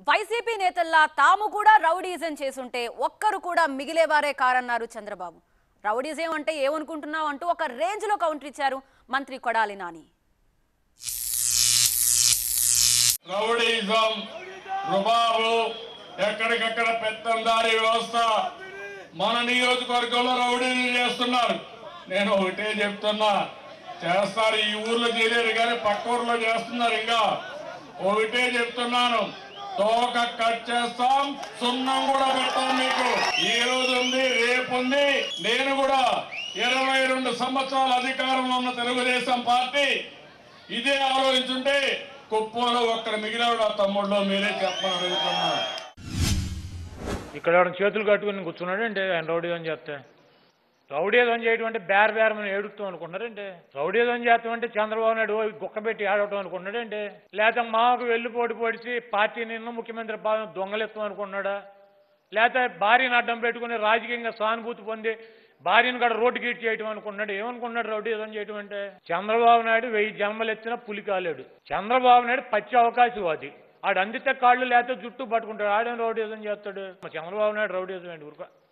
YCP నేతల్లా తాము కూడా rowdyism చేసుంటే ఒక్కరు కూడా మిగిలేవారే కారన్నారు చంద్రబాబు రౌడీజం అంటే ఏమనుకుంటున్నావు అంటూ ఒక రేంజ్ లో కౌంటర్ ఇచ్చారు మంత్రి కొడాలి నాని రౌడీజం రుబాబు ఎక్కడికక్కడ పెత్తందారి వ్యవస్థ మన నియోజకవర్గంలో రౌడీలు చేస్తున్నారు నేను ఒకటే చెప్తున్నా చేస్తారు ఈ ఊర్లో చేయలేరు కానీ పక్క ఊర్లో చేస్తున్నారు ఇంకా ఒకటే చెప్తున్నాను తోక కట్ చేస్తాం సున్నం కూడా పెడతాం మీకు ఈ రోజు ఉంది రేపు ఉంది నేను కూడా ఇరవై రెండు సంవత్సరాల అధికారంలో ఉన్న తెలుగుదేశం పార్టీ ఇదే ఆలోచించుంటే కుప్పంలో ఒక్కడ మిగిలిన తమ్ముళ్ళు మీరే చెప్పని అడుగుతున్నా ఇక్కడ ఎవరైనా చేతులు కట్టుకుని కూర్చున్నాడంటే ఆయన రౌడీజం చేస్తే రౌడీజం చేయడం అంటే బేర బేరమని ఏడుస్తాం అనుకున్నారంటే రౌడీజం చేస్తాం అంటే చంద్రబాబు నాయుడు ఓ గుక్క పెట్టి ఆడటం అనుకున్నాడంటే లేకపోతే మాకు వెళ్ళి పోటీ పొడిచి పార్టీ నిన్న ముఖ్యమంత్రి పాలన దొంగలిస్తాం అనుకున్నాడా లేకపోతే భార్యను అడ్డం పెట్టుకుని రాజకీయంగా సానుభూతి పొంది భార్యను కూడా రోడ్డు గీట్ చేయటం అనుకున్నాడు ఏమనుకున్నాడు రౌడీజం చేయటం అంటే చంద్రబాబు నాయుడు వెయ్యి జన్మలు ఎత్తినా పులి కాలేడు చంద్రబాబు నాయుడు పచ్చి అవకాశవాది ఆడు అందితే కాళ్ళు లేకపోతే జుట్టు పట్టుకుంటాడు ఆడేం రౌడీజం చేస్తాడు చంద్రబాబు నాయుడు రౌడీజం ఏంటి ఊరుకో